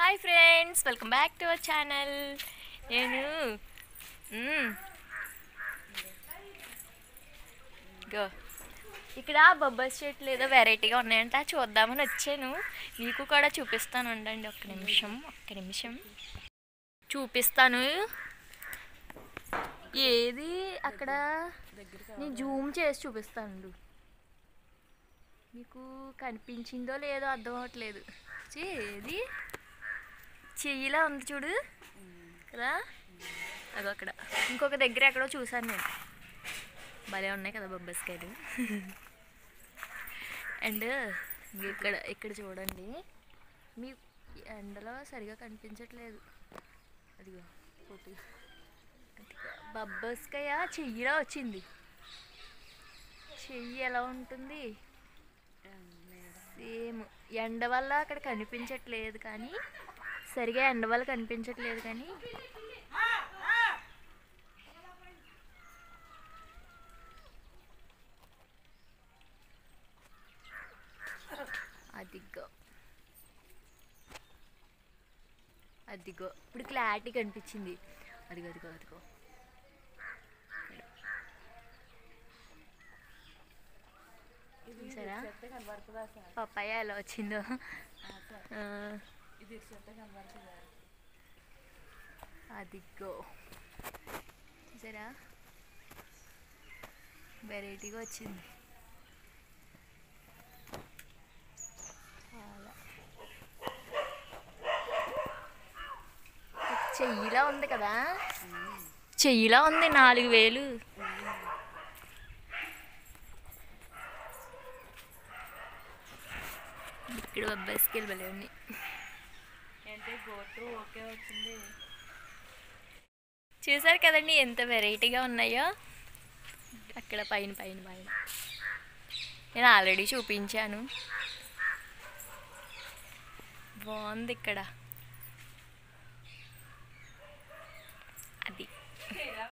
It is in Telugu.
Hi friends welcome back to our channel నేను మ్మ్. గో ఇక్కడ బొబ్బస్ చెట్లు ఏదో వెరైటీగా ఉన్నాయంట చూద్దామని వచ్చాను మీకు కూడా చూపిస్తాను ఉండండి ఒక్క నిమిషం ఒక్క నిమిషం చూపిస్తాను ఏది అక్కడ నేను జూమ్ చేసి చూపిస్తాను ఉండు. మీకు కనిపించిందో లేదో అర్థం అవ్వట్లేదు చీ, ఏది చెయ్యిలా ఉంది చూడు కదా అదో అక్కడ ఇంకొక దగ్గర ఎక్కడో చూసాను నేను భలే ఉన్నాయి కదా బొబ్బస్కాయలు అండ్ ఇక్కడ ఇక్కడ చూడండి మీ ఎండలో సరిగా కనిపించట్లేదు అదిగో ఫోటో బొబ్బస్కాయ చెయ్యిలా వచ్చింది చెయ్యి ఎలా ఉంటుంది సేమ్ ఎండ వల్ల అక్కడ కనిపించట్లేదు కానీ సరిగా ఎండ వల్ల కనిపించట్లేదు కానీ అదిగో అదిగో ఇప్పుడు క్లారిటీ కనిపించింది అదిగో అదిగో అదిగో చూసారా పప్పాయ ఎలా వచ్చిందో ఆ, అదిగో చూసారా వెరైటీగా వచ్చింది చాలా చెయ్యిలా ఉంది కదా చెయ్యిలా ఉంది నాలుగు వేలు ఇక్కడ బొబ్బాయిస్కి భలే ఉన్నాయి అంటే గోటు ఓకే వచ్చింది చూసారు కదండి ఎంత వెరైటీగా ఉన్నాయో అక్కడ పైన పైన పైన నేను ఆల్రెడీ చూపించాను బాగుంది ఇక్కడ అది